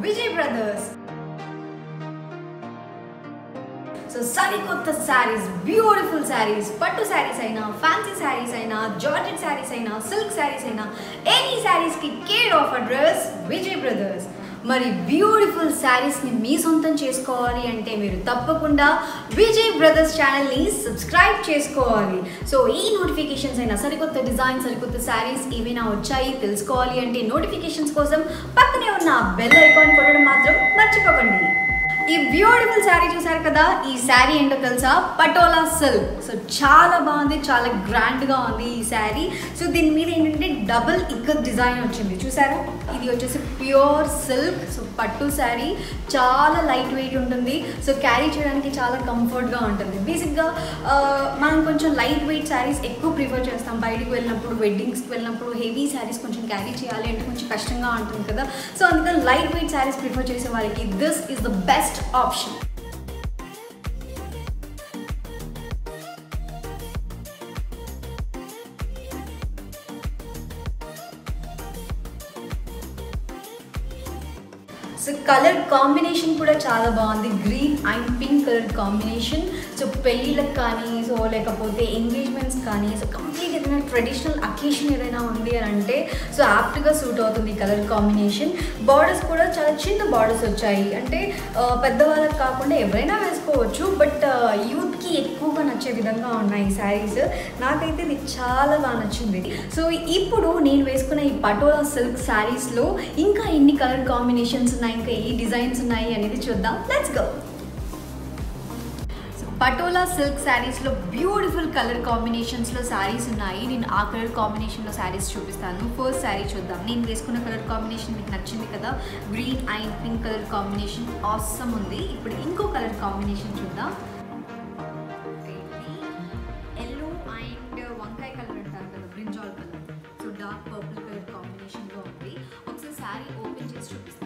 Vijay brothers so సరికొత్త saris beautiful saris పట్టు శారీస్ అయినా ఫ్యాన్సీ శారీస్ అయినా జార్జెట్ శారీస్ అయినా సిల్క్ శారీస్ అయినా ఎనీ శారీస్కి care of address Vijay brothers మరి బ్యూటిఫుల్ శారీస్ని మీ సొంతం చేసుకోవాలి అంటే మీరు తప్పకుండా విజయ్ బ్రదర్స్ ఛానల్ని సబ్స్క్రైబ్ చేసుకోవాలి సో ఈ నోటిఫికేషన్స్ అయినా సరికొత్త డిజైన్ సరికొత్త శారీస్ ఏమైనా వచ్చాయి తెలుసుకోవాలి అంటే నోటిఫికేషన్స్ కోసం పక్కనే ఉన్న బెల్ ఐకాన్ కొట్టడం మాత్రం మర్చిపోకండి ఈ బ్యూటిఫుల్ శారీ చూసారు కదా ఈ శారీ ఏంటో తెలుసా పటోలా సిల్క్ సో చాలా బాగుంది చాలా గ్రాండ్గా ఉంది ఈ శారీ సో దీని మీద ఏంటంటే డబుల్ ఇక్కత్ డిజైన్ వచ్చింది చూసారా ఇది వచ్చేసి ప్యూర్ సిల్క్ సో పట్టు శారీ చాలా లైట్ వెయిట్ ఉంటుంది సో క్యారీ చేయడానికి చాలా కంఫర్ట్గా ఉంటుంది బేసిక్గా మనం కొంచెం లైట్ వెయిట్ శారీస్ ఎక్కువ ప్రిఫర్ చేస్తాం బయటికి వెళ్ళినప్పుడు వెడ్డింగ్స్కి వెళ్ళినప్పుడు హెవీ శారీస్ కొంచెం క్యారీ చేయాలి అంటే కొంచెం కష్టంగా ఉంటుంది కదా సో అందుకని లైట్ వెయిట్ శారీస్ ప్రిఫర్ చేసే వాళ్ళకి this is the best option so colour combination కూడా చాలా బాగుంది green and pink colour combination so పెళ్ళిళ్ళకి కానీ సో లేకపోతే ఎంగేజ్మెంట్స్ కానీ సో కంప్లీట్ ఏదైనా ట్రెడిషనల్ అకేషన్ ఏదైనా ఉంది అని అంటే సో యాప్ట్గా సూట్ అవుతుంది ఈ కలర్ కాంబినేషన్ బార్డర్స్ కూడా చాలా చిన్న బార్డర్స్ వచ్చాయి అంటే ఆ, పెద్దవాళ్ళకి కాకుండా ఎవరైనా వేసుకోవచ్చు బట్ యూత్కి ఎక్కువగా నచ్చే విధంగా ఉన్నాయి ఈ శారీస్ నాకైతే ఇది చాలా బాగా నచ్చింది సో ఇప్పుడు నేను వేసుకున్న ఈ పటోలా సిల్క్ శారీస్లో ఇంకా ఎన్ని కలర్ కాంబినేషన్స్ ఉన్నాయి ఇంకా ఏ డిజైన్స్ ఉన్నాయి అనేది చూద్దాం లెట్స్ గో పటోలా సిల్క్ శారీస్లో బ్యూటిఫుల్ కలర్ కాంబినేషన్స్లో శారీస్ ఉన్నాయి నేను ఆ కలర్ కాంబినేషన్లో శారీస్ చూపిస్తాను ఫస్ట్ శారీ చూద్దాం నేను వేసుకున్న కలర్ కాంబినేషన్ మీకు నచ్చింది కదా green and pink colour combination awesome ఉంది ఇప్పుడు ఇంకో కలర్ కాంబినేషన్ చూద్దాం ఎల్లో అండ్ వంకాయ కలర్ అంటారు కదా brinjal colour so dark purple colour కాంబినేషన్లో ఉంది ఒకసారి శారీ ఓపెన్ చేసి చూపిస్తాను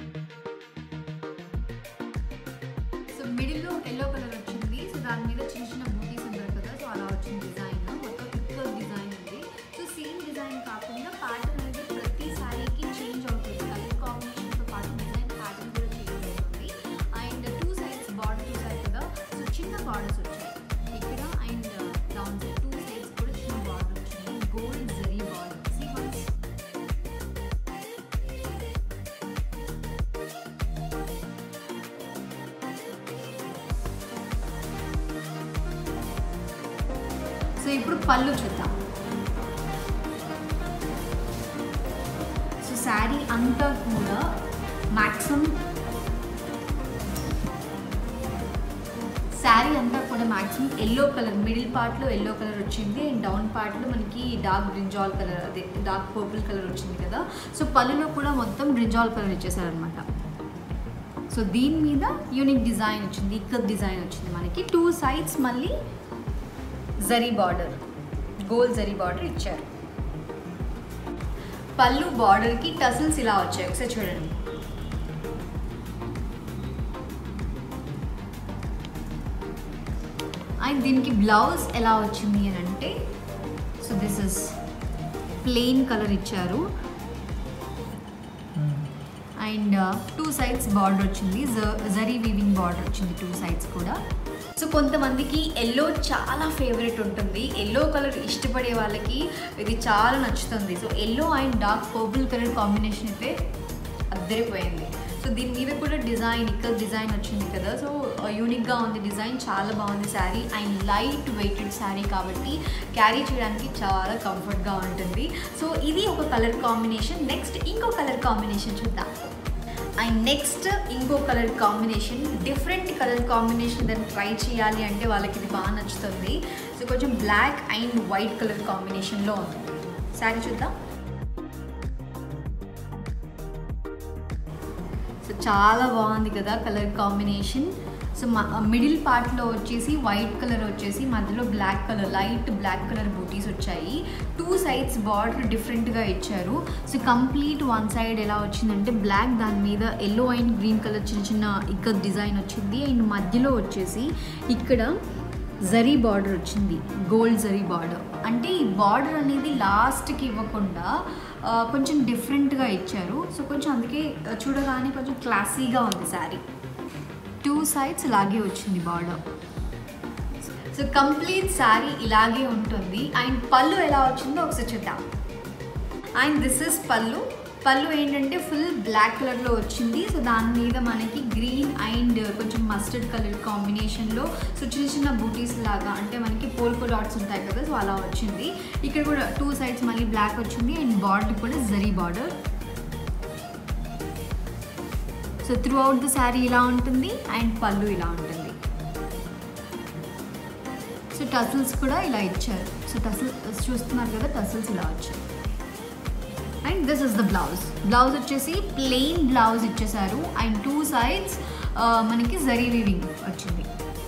సో మిడిల్లో ఎల్లో కలర్ వచ్చింది సో దాని మీద చిన్న చిన్న బూటీస్ ఉంటారు కదా సో అలా వచ్చిన డిజైన్ మొత్తం ఇక్కడ డిజైన్ ఉంది సో సేమ్ డిజైన్ కాకుండా ప్యాటర్న్ అనేది ప్రతి శారీకి చేంజ్ అవుతుంది కలర్ కాంబినేషన్తో పాటు డిజైన్ ప్యాటర్న్ కూడా చేంజ్ అవుతుంది అండ్ టూ సైడ్స్ బార్డర్ చూసారు కదా సో చిన్న బార్డర్స్ వచ్చాయి ఇక్కడ and down side two sides కూడా చిన్న బార్డర్ వచ్చింది gold zari border see once so ఇప్పుడు పళ్ళు చూద్దాం సో శారీ అంతా కూడా మ్యాక్సిమం శారీ అంతా కూడా మ్యాక్సిమం ఎల్లో కలర్ మిడిల్ పార్ట్లో ఎల్లో కలర్ వచ్చింది అండ్ డౌన్ పార్ట్లో మనకి డార్క్ బ్రింజాల్ కలర్ అదే డార్క్ పర్పుల్ కలర్ వచ్చింది కదా సో పళ్ళులో కూడా మొత్తం బ్రింజాల్ కలర్ ఇచ్చేసారనమాట సో దీని మీద యూనిక్ డిజైన్ వచ్చింది ఇక్కత్ డిజైన్ వచ్చింది మనకి టూ సైడ్స్ మళ్ళీ zari border gold zari border ఇచ్చారు పళ్ళు బార్డర్కి టసల్స్ ఇలా వచ్చాయి ఒకసారి చూడండి అండ్ దీనికి బ్లౌజ్ ఎలా వచ్చింది అని అంటే so this is plain colour ఇచ్చారు అండ్ టూ సైడ్స్ బార్డర్ వచ్చింది జ- జరీ వీవింగ్ బార్డర్ వచ్చింది టూ సైడ్స్ కూడా సో కొంతమందికి ఎల్లో చాలా ఫేవరెట్ ఉంటుంది ఎల్లో కలర్ ఇష్టపడే వాళ్ళకి ఇది చాలా నచ్చుతుంది so yellow and dark purple colour combination అయితే అద్దరిపోయింది సో దీని మీద కూడా డిజైన్ ఇక్కడ డిజైన్ వచ్చింది కదా సో యూనిక్గా ఉంది డిజైన్ చాలా బాగుంది sari and light weighted sari కాబట్టి క్యారీ చేయడానికి చాలా కంఫర్ట్గా ఉంటుంది సో ఇది ఒక కలర్ కాంబినేషన్ నెక్స్ట్ ఇంకో కలర్ కాంబినేషన్ చూద్దాం అండ్ నెక్స్ట్ ఇంకో colour combination different colour combination దాన్ని ట్రై చేయాలి అంటే వాళ్ళకి ఇది బాగా నచ్చుతుంది సో కొంచెం బ్లాక్ అండ్ వైట్ కలర్ కాంబినేషన్లో ఉంది శారీ చూద్దాం సో చాలా బాగుంది కదా కలర్ కాంబినేషన్ సో మిడిల్ పార్ట్లో వచ్చేసి వైట్ కలర్ వచ్చేసి మధ్యలో black colour light black colour butis వచ్చాయి టూ సైడ్స్ బార్డర్ డిఫరెంట్గా ఇచ్చారు సో కంప్లీట్ వన్ సైడ్ ఎలా వచ్చిందంటే బ్లాక్ దాని మీద ఎల్లో అండ్ గ్రీన్ కలర్ చిన్న చిన్న ఇక్కడ డిజైన్ వచ్చింది అండ్ మధ్యలో వచ్చేసి ఇక్కడ జరీ బార్డర్ వచ్చింది గోల్డ్ జరీ బార్డర్ అంటే ఈ బార్డర్ అనేది లాస్ట్కి ఇవ్వకుండా ఆ, కొంచెం డిఫరెంట్గా ఇచ్చారు సో కొంచెం అందుకే ఆ, చూడగానే కొంచెం క్లాసీగా ఉంది శారీ టూ సైడ్స్ ఇలాగే వచ్చింది బార్డర్ సో కంప్లీట్ శారీ ఇలాగే ఉంటుంది అండ్ పళ్ళు ఎలా వచ్చిందో ఒకసారి చూద్దాం అండ్ దిస్ ఇస్ పళ్ళు పళ్ళు ఏంటంటే ఫుల్ బ్లాక్ కలర్లో వచ్చింది సో దాని మీద మనకి గ్రీన్ అండ్ కొంచెం మస్టర్డ్ కలర్ కాంబినేషన్లో సో చిన్న చిన్న బూటీస్ లాగా అంటే మనకి పోల్కో డాట్స్ ఉంటాయి కదా సో అలా వచ్చింది ఇక్కడ కూడా టూ సైడ్స్ మళ్ళీ బ్లాక్ వచ్చింది అండ్ బార్డర్ కూడా zari border so throughout the sari ఇలా ఉంటుంది అండ్ పళ్ళు ఇలా ఉంటుంది సో టసల్స్ కూడా ఇలా ఇచ్చారు సో టసల్స్ చూస్తున్నారు కదా టసల్స్ ఇలా వచ్చాయి and this is the blouse blouse వచ్చేసి ప్లెయిన్ బ్లౌజ్ ఇచ్చేసారు అండ్ టూ సైడ్స్ మనకి జరీ వీవింగ్ వచ్చింది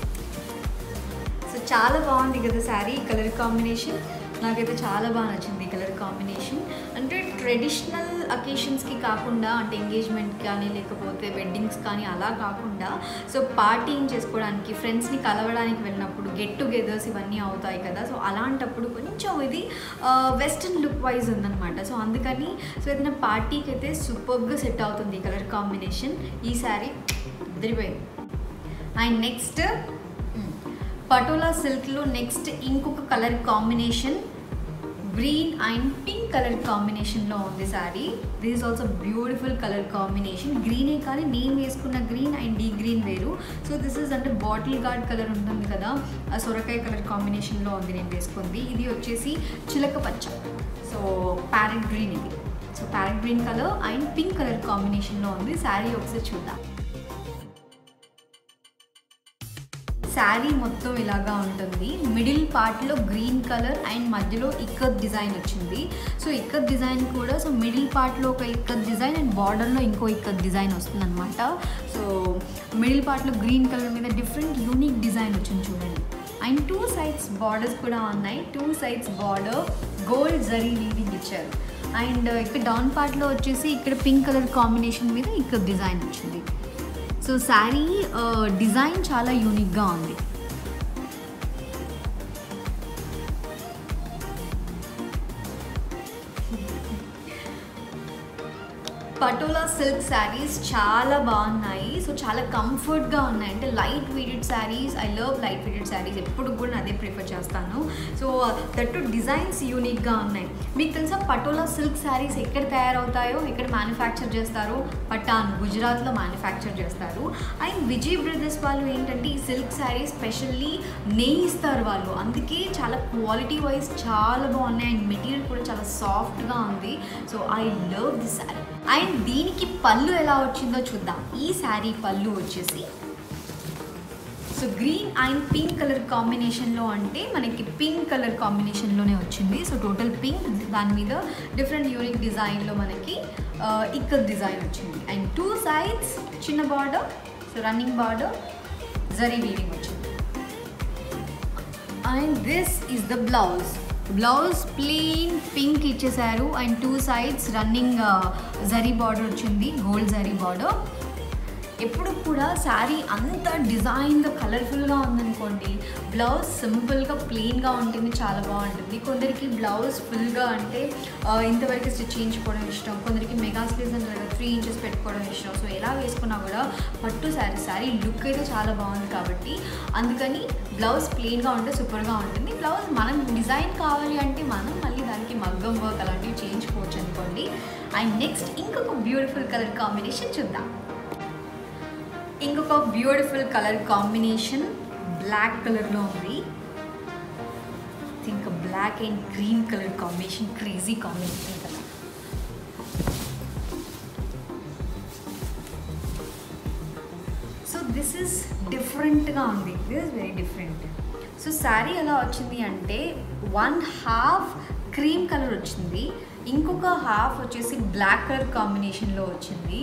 సో చాలా బాగుంది కదా శారీ కలర్ కాంబినేషన్ నాకైతే చాలా బాగా నచ్చింది ఈ కలర్ కాంబినేషన్ అంటే ట్రెడిషనల్ అకేషన్స్కి కాకుండా అంటే ఎంగేజ్మెంట్ కానీ లేకపోతే వెడ్డింగ్స్ కానీ అలా కాకుండా సో పార్టీని చేసుకోవడానికి ఫ్రెండ్స్ని కలవడానికి వెళ్ళినప్పుడు గెట్ టుగెదర్స్ ఇవన్నీ అవుతాయి కదా సో అలాంటప్పుడు కొంచెం ఇది వెస్ట్రన్ లుక్ వైజ్ ఉందన్నమాట సో అందుకని సో ఏదైనా పార్టీకి అయితే సూపర్గా సెట్ అవుతుంది ఈ కలర్ కాంబినేషన్ ఈ శారీ అదిరిపోయింది అండ్ నెక్స్ట్ పటోలా సిల్క్లో నెక్స్ట్ ఇంకొక colour combination green and pink colour కాంబినేషన్లో ఉంది sari this is also beautiful colour combination గ్రీనే కానీ నేను వేసుకున్న గ్రీన్ అండ్ డీ గ్రీన్ వేరు సో దిస్ ఇస్ అంటే బాటిల్ గార్డ్ కలర్ ఉంటుంది కదా ఆ సొరకాయ కలర్ కాంబినేషన్లో ఉంది నేను వేసుకుంది ఇది వచ్చేసి చిలక పచ్చ సో ప్యారెట్ గ్రీన్ ఇది so parrot green colour and pink colour కాంబినేషన్లో ఉంది శారీ ఒకసారి చూద్దాం శారీ మొత్తం ఇలాగా ఉంటుంది మిడిల్ పార్ట్లో గ్రీన్ కలర్ అండ్ మధ్యలో ఇక్కత్ డిజైన్ వచ్చింది సో ఇక్కత్ డిజైన్ కూడా సో మిడిల్ పార్ట్లో ఒక ఇక్కత్ డిజైన్ అండ్ బార్డర్లో ఇంకో ఇక్కత్ డిజైన్ వస్తుందన్నమాట సో మిడిల్ పార్ట్లో గ్రీన్ కలర్ మీద డిఫరెంట్ యూనిక్ డిజైన్ వచ్చింది చూడండి అండ్ టూ సైడ్స్ బార్డర్స్ కూడా ఉన్నాయి two sides border gold zari weaving ఇచ్చారు అండ్ ఇక్కడ డౌన్ పార్ట్లో వచ్చేసి ఇక్కడ పింక్ కలర్ కాంబినేషన్ మీద ఇక్కడ డిజైన్ వచ్చింది సో శారీ డిజైన్ చాలా యూనిక్గా ఉంది పటోలా సిల్క్ శారీస్ చాలా బాగున్నాయి సో చాలా కంఫర్ట్గా ఉన్నాయి అంటే light weighted saris I love light weighted saris ఎప్పుడు కూడా నేను అదే ప్రిఫర్ చేస్తాను సో దట్టు డిజైన్స్ యూనిక్గా ఉన్నాయి మీకు తెలుసా పటోలా సిల్క్ శారీస్ ఎక్కడ తయారవుతాయో ఎక్కడ మ్యానుఫ్యాక్చర్ చేస్తారో పటాన్ గుజరాత్లో మ్యానుఫ్యాక్చర్ చేస్తారు అండ్ విజయ్ బ్రదర్స్ వాళ్ళు ఏంటంటే ఈ సిల్క్ శారీస్ స్పెషల్లీ నేయిస్తారు వాళ్ళు అందుకే చాలా క్వాలిటీ వైజ్ చాలా బాగున్నాయి అండ్ మెటీరియల్ కూడా చాలా సాఫ్ట్గా ఉంది so I love this sari and దీనికి పళ్ళు ఎలా వచ్చిందో చూద్దాం ఈ శారీ పళ్ళు వచ్చేసి so green and pink colour కాంబినేషన్లో అంటే మనకి పింక్ కలర్ కాంబినేషన్లోనే వచ్చింది సో టోటల్ పింక్ దాని మీద డిఫరెంట్ యూనిక్ డిజైన్లో మనకి ఇక్కడ డిజైన్ వచ్చింది అండ్ టూ సైడ్స్ చిన్న border so running border zari weaving వచ్చింది and this is the blouse blouse plain pink ఇచ్చేసారు and two sides running zari border వచ్చింది గోల్డ్ జరీ బార్డర్ ఎప్పుడు కూడా శారీ అంత డిజైన్గా కలర్ఫుల్గా ఉందనుకోండి బ్లౌజ్ సింపుల్గా ప్లెయిన్గా ఉంటుంది చాలా బాగుంటుంది కొందరికి బ్లౌజ్ ఫుల్గా అంటే ఆ, ఇంతవరకు స్టిచ్ చేయించుకోవడం ఇష్టం కొందరికి మెగా స్లీవ్స్ అంటారు కదా త్రీ ఇంచెస్ పెట్టుకోవడం ఇష్టం సో ఎలా వేసుకున్నా కూడా పట్టు శారీ శారీ లుక్ అయితే చాలా బాగుంది కాబట్టి అందుకని బ్లౌజ్ ప్లెయిన్గా ఉంటే సూపర్గా ఉంటుంది బ్లౌజ్ మనం డిజైన్ కావాలి అంటే మనం మళ్ళీ దానికి మగ్గం వర్క్ అలాంటివి చేయించుకోవచ్చు అనుకోండి అండ్ నెక్స్ట్ ఇంకొక బ్యూటిఫుల్ కలర్ కాంబినేషన్ చూద్దాం ఇంకొక బ్యూటిఫుల్ కలర్ కాంబినేషన్ బ్లాక్ కలర్లో ఉంది ఇంకా black and green colour combination crazy combination కదా సో దిస్ ఇస్ డిఫరెంట్గా ఉంది this is very different so sari ఎలా వచ్చింది అంటే వన్ హాఫ్ క్రీమ్ కలర్ వచ్చింది ఇంకొక హాఫ్ వచ్చేసి బ్లాక్ కలర్ కాంబినేషన్లో వచ్చింది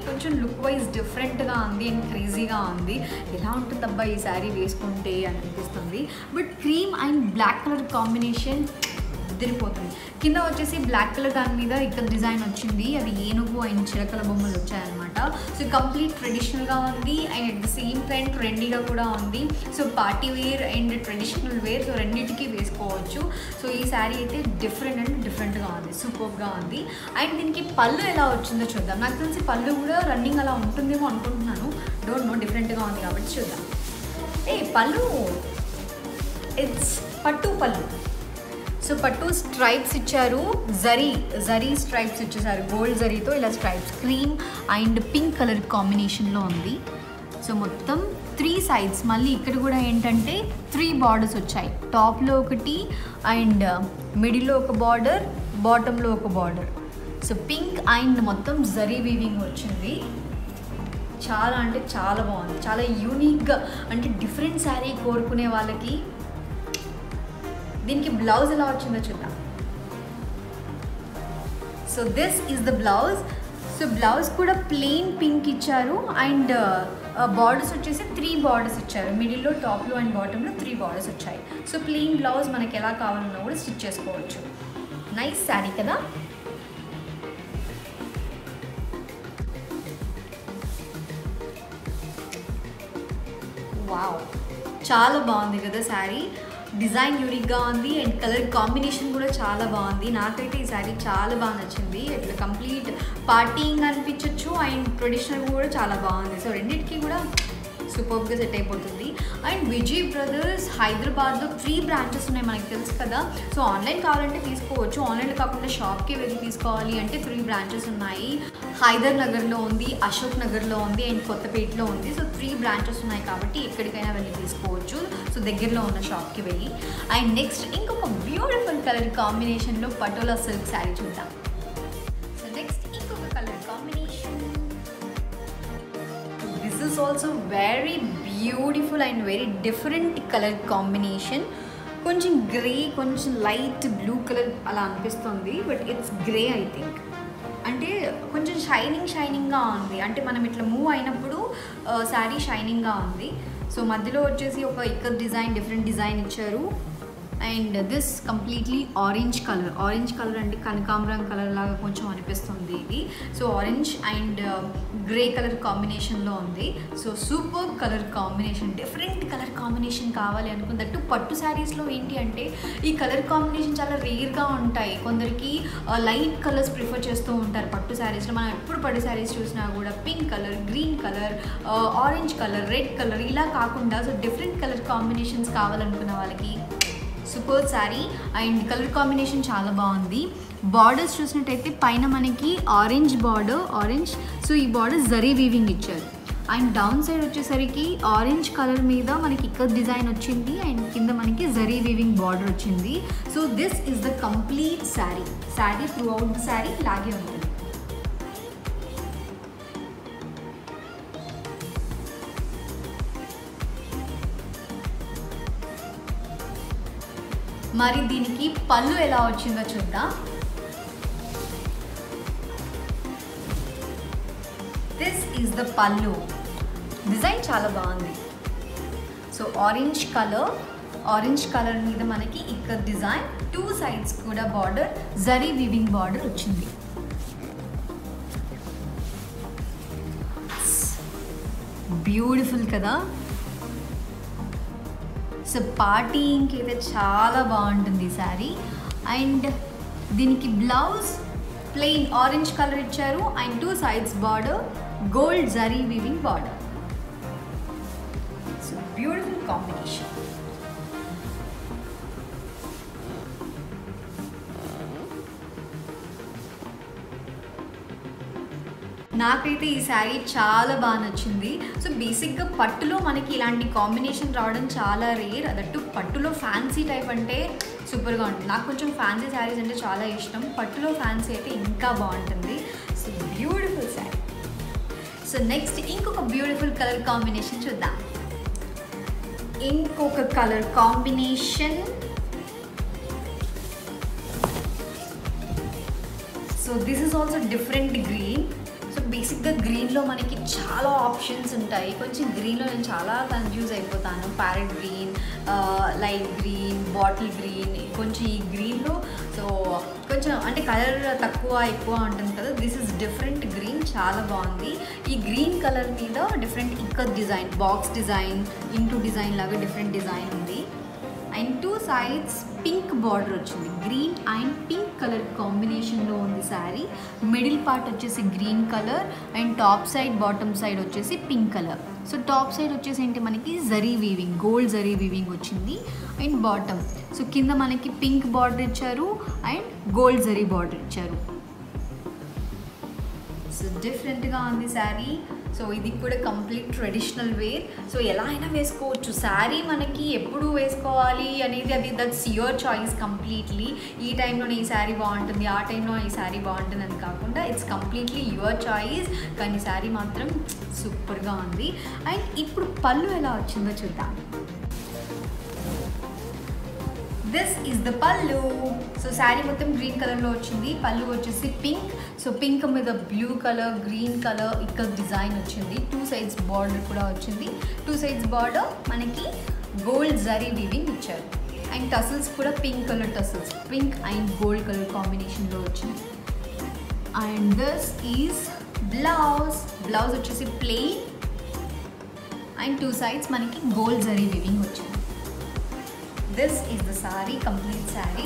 కొంచెం లుక్ వైజ్ డిఫరెంట్గా ఉంది అండ్ క్రేజీగా ఉంది ఎలా ఉంటుంది అబ్బా ఈ శారీ వేసుకుంటే అని అనిపిస్తుంది but cream and black colour combination తిరిగిపోతుంది కింద వచ్చేసి బ్లాక్ కలర్ దాని మీద ఇక్కడ డిజైన్ వచ్చింది అది ఏనుగు అండ్ చిలకల బొమ్మలు వచ్చాయన్నమాట సో కంప్లీట్ ట్రెడిషనల్గా ఉంది and at the same time ట్రెండీగా కూడా ఉంది so party wear and traditional wear so రెండింటికి వేసుకోవచ్చు సో ఈ శారీ అయితే డిఫరెంట్ అండ్ డిఫరెంట్గా ఉంది సూపర్గా ఉంది అండ్ దీనికి పళ్ళు ఎలా వచ్చిందో చూద్దాం నాకు తెలిసి పళ్ళు కూడా రన్నింగ్ అలా ఉంటుందేమో అనుకుంటున్నాను డోంట్ నో డిఫరెంట్గా ఉంది కాబట్టి చూద్దాం ఏ పళ్ళు ఇట్స్ పట్టు పళ్ళు సో పట్టు స్ట్రైప్స్ ఇచ్చారు జరీ జరీ స్ట్రైప్స్ ఇచ్చేసారు గోల్డ్ జరీతో ఇలా stripes cream and pink colour కాంబినేషన్లో ఉంది సో మొత్తం త్రీ సైడ్స్ మళ్ళీ ఇక్కడ కూడా ఏంటంటే త్రీ బార్డర్స్ వచ్చాయి టాప్లో ఒకటి అండ్ మిడిల్లో ఒక బార్డర్ బాటంలో ఒక బార్డర్ సో పింక్ అండ్ మొత్తం జరీ వీవింగ్ వచ్చింది చాలా అంటే చాలా బాగుంది చాలా యూనిక్గా అంటే డిఫరెంట్ శారీ కోరుకునే వాళ్ళకి దీనికి బ్లౌజ్ ఎలా వచ్చిందో చూద్దాం so this is the blouse so blouse కూడా ప్లెయిన్ పింక్ ఇచ్చారు అండ్ బార్డర్స్ వచ్చేసి త్రీ బార్డర్స్ ఇచ్చారు మిడిల్లో టాప్లో అండ్ బాటంలో త్రీ బార్డర్స్ వచ్చాయి సో ప్లెయిన్ బ్లౌజ్ మనకి ఎలా కావాలన్నా కూడా స్టిచ్ చేసుకోవచ్చు నైస్ శారీ కదా వావ్ చాలా బాగుంది కదా శారీ డిజైన్ యూనిక్గా ఉంది అండ్ కలర్ కాంబినేషన్ కూడా చాలా బాగుంది నాకైతే ఈ శారీ చాలా బాగా నచ్చింది ఇట్లా కంప్లీట్ పార్టీయింగ్ అనిపించవచ్చు అండ్ ట్రెడిషనల్ కూడా చాలా బాగుంది సో రెండింటికి కూడా సూపర్గా సెట్ అయిపోతుంది అండ్ విజయ్ బ్రదర్స్ హైదరాబాద్లో త్రీ బ్రాంచెస్ ఉన్నాయి మనకి తెలుసు కదా సో ఆన్లైన్ కావాలంటే తీసుకోవచ్చు ఆన్లైన్లో కాకుండా షాప్కి వెళ్ళి తీసుకోవాలి అంటే త్రీ బ్రాంచెస్ ఉన్నాయి హైదర్ నగర్లో ఉంది అశోక్ నగర్లో ఉంది అండ్ కొత్తపేటలో ఉంది సో త్రీ బ్రాంచెస్ ఉన్నాయి కాబట్టి ఎక్కడికైనా వెళ్ళి తీసుకోవచ్చు సో దగ్గరలో ఉన్న షాప్కి వెళ్ళి అండ్ నెక్స్ట్ ఇంకొక బ్యూటిఫుల్ కలర్ కాంబినేషన్లో పటోలా సిల్క్ శారీ చూద్దాం సో నెక్స్ట్ ఇంకొక colour combination this is also very beautiful and very different colour combination కొంచెం గ్రే కొంచెం లైట్ బ్లూ కలర్ అలా అనిపిస్తుంది but it's grey I think అంటే కొంచెం షైనింగ్ షైనింగ్గా ఉంది అంటే మనం ఇట్లా మూవ్ అయినప్పుడు శారీ షైనింగ్గా ఉంది సో మధ్యలో వచ్చేసి ఒక ఇక్కడ డిజైన్ డిఫరెంట్ డిజైన్ ఇచ్చారు and this completely orange colour orange colour అంటే కనకాంబరం కలర్ లాగా కొంచెం అనిపిస్తుంది ఇది so orange and grey colour కాంబినేషన్లో ఉంది so super colour combination different colour combination కావాలి అనుకున్నట్టు పట్టు శారీస్లో ఏంటి అంటే ఈ కలర్ కాంబినేషన్ చాలా రేర్గా ఉంటాయి కొందరికి లైట్ కలర్స్ ప్రిఫర్ చేస్తూ ఉంటారు పట్టు శారీస్లో మనం ఎప్పుడు పట్టు శారీస్ చూసినా కూడా pink colour green colour orange colour red colour ఇలా కాకుండా సో డిఫరెంట్ కలర్ కాంబినేషన్స్ కావాలనుకున్న వాళ్ళకి super sari and colour combination చాలా బాగుంది బార్డర్స్ చూసినట్టయితే పైన మనకి ఆరెంజ్ బార్డర్ ఆరెంజ్ సో ఈ బార్డర్ జరీ వీవింగ్ ఇచ్చారు అండ్ డౌన్ సైడ్ వచ్చేసరికి ఆరెంజ్ కలర్ మీద మనకి ఇక్కడ డిజైన్ వచ్చింది అండ్ కింద మనకి జరీ వీవింగ్ బార్డర్ వచ్చింది so this is the complete sari sari throughout the sari ఇలాగే ఉంటుంది మరి దీనికి పళ్ళు ఎలా వచ్చిందో చూద్దాం this is the pallu design చాలా బాగుంది so orange colour orange colour మీద మనకి ఇక్కడ డిజైన్ టూ సైడ్స్ కూడా బార్డర్ జరీ వివింగ్ బార్డర్ వచ్చింది బ్యూటిఫుల్ కదా సో పార్టీయింగ్కి అయితే చాలా బాగుంటుంది ఈ శారీ అండ్ దీనికి బ్లౌజ్ ప్లెయిన్ ఆరెంజ్ కలర్ ఇచ్చారు and two sides border gold zari weaving border so beautiful combination నాకైతే ఈ శారీ చాలా బాగా నచ్చింది సో బేసిక్గా పట్టులో మనకి ఇలాంటి కాంబినేషన్ రావడం చాలా రేర్ అదట్టు పట్టులో ఫ్యాన్సీ టైప్ అంటే సూపర్గా ఉంటుంది నాకు కొంచెం ఫ్యాన్సీ శారీస్ అంటే చాలా ఇష్టం పట్టులో ఫ్యాన్సీ అయితే ఇంకా బాగుంటుంది so beautiful sari so next ఇంకొక బ్యూటిఫుల్ కలర్ కాంబినేషన్ చూద్దాం ఇంకొక colour combination so this is also different green so basic బేసిక్గా గ్రీన్లో మనకి చాలా ఆప్షన్స్ ఉంటాయి కొంచెం గ్రీన్లో నేను చాలా కన్ఫ్యూజ్ అయిపోతాను parrot green light green bottle green కొంచెం ఈ గ్రీన్లో సో కొంచెం అంటే కలర్ తక్కువ ఎక్కువ ఉంటుంది కదా దిస్ ఇస్ డిఫరెంట్ గ్రీన్ చాలా బాగుంది ఈ గ్రీన్ కలర్ మీద డిఫరెంట్ ఇంకా design box design into design లాగా డిఫరెంట్ డిజైన్ ఉంది and two sides pink border వచ్చింది గ్రీన్ అండ్ పింక్ కలర్ కాంబినేషన్లో ఉంది శారీ మిడిల్ పార్ట్ వచ్చేసి green colour and top side bottom side వచ్చేసి pink colour so top side వచ్చేసి ఏంటి మనకి zari weaving gold zari weaving వచ్చింది అండ్ బాటమ్ సో కింద మనకి పింక్ బార్డర్ ఇచ్చారు అండ్ గోల్డ్ జరీ బార్డర్ ఇచ్చారు సో డిఫరెంట్గా ఉంది శారీ సో ఇది కూడా కంప్లీట్ ట్రెడిషనల్ వేర్ సో ఎలా అయినా వేసుకోవచ్చు శారీ మనకి ఎప్పుడు వేసుకోవాలి అనేది అది దట్స్ యువర్ చాయిస్ కంప్లీట్లీ ఈ టైంలో ఈ శారీ బాగుంటుంది ఆ టైంలో ఈ శారీ బాగుంటుంది అని కాకుండా ఇట్స్ కంప్లీట్లీ యువర్ చాయిస్ కానీ శారీ మాత్రం సూపర్గా ఉంది అండ్ ఇప్పుడు పళ్ళు ఎలా వచ్చిందో చూద్దాం this is the pallu so sari మొత్తం గ్రీన్ కలర్లో వచ్చింది పళ్ళు వచ్చేసి పింక్ సో పింక్ మీద బ్లూ కలర్ గ్రీన్ కలర్ ఇక్కడ డిజైన్ వచ్చింది టూ సైడ్స్ బార్డర్ కూడా వచ్చింది టూ సైడ్స్ బార్డర్ మనకి గోల్డ్ జరీ వీవింగ్ ఇచ్చారు అండ్ టసల్స్ కూడా pink colour tassels pink and gold colour కాంబినేషన్లో వచ్చింది and this is blouse blouse వచ్చేసి ప్లెయిన్ అండ్ టూ సైడ్స్ మనకి గోల్డ్ జరీ వీవింగ్ వచ్చింది this is the sorry complete sari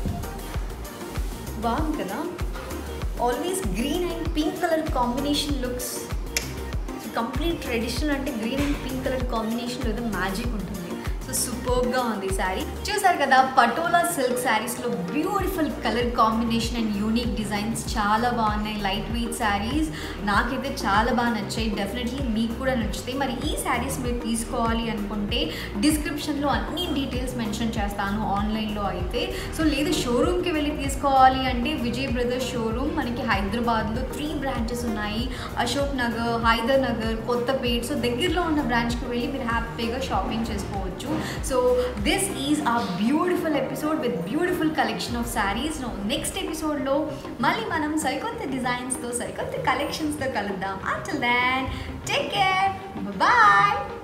బాగుంది కదా always green and pink colour combination looks complete traditional అంటే green and pink colour కాంబినేషన్లో ఏదో మ్యాజిక్ ఉంటుంది సో సూపర్గా ఉంది శారీ చూసారు కదా పటోలా సిల్క్ శారీస్లో beautiful colour combination and unique designs చాలా బాగున్నాయి లైట్ వెయిట్ శారీస్ నాకైతే చాలా బాగా నచ్చాయి డెఫినెట్లీ మీకు కూడా నచ్చుతాయి మరి ఈ శారీస్ మీరు తీసుకోవాలి అనుకుంటే డిస్క్రిప్షన్లో అన్ని డీటెయిల్స్ మెన్షన్ చేస్తాను ఆన్లైన్లో అయితే సో లేదు షోరూమ్కి వెళ్ళి తీసుకోవాలి అంటే విజయ్ బ్రదర్స్ షోరూమ్ మనకి హైదరాబాద్లో త్రీ బ్రాంచెస్ ఉన్నాయి అశోక్ నగర్ హైదర్ నగర్ కొత్తపేట్ సో దగ్గరలో ఉన్న బ్రాంచ్కి వెళ్ళి మీరు హ్యాపీగా షాపింగ్ చేసుకోవచ్చు so this is a beautiful episode with beautiful collection of saris next ఎపిసోడ్లో మళ్ళీ మనం సరికొత్త డిజైన్స్తో సరికొత్త కలెక్షన్స్తో కలుద్దాం until then take care bye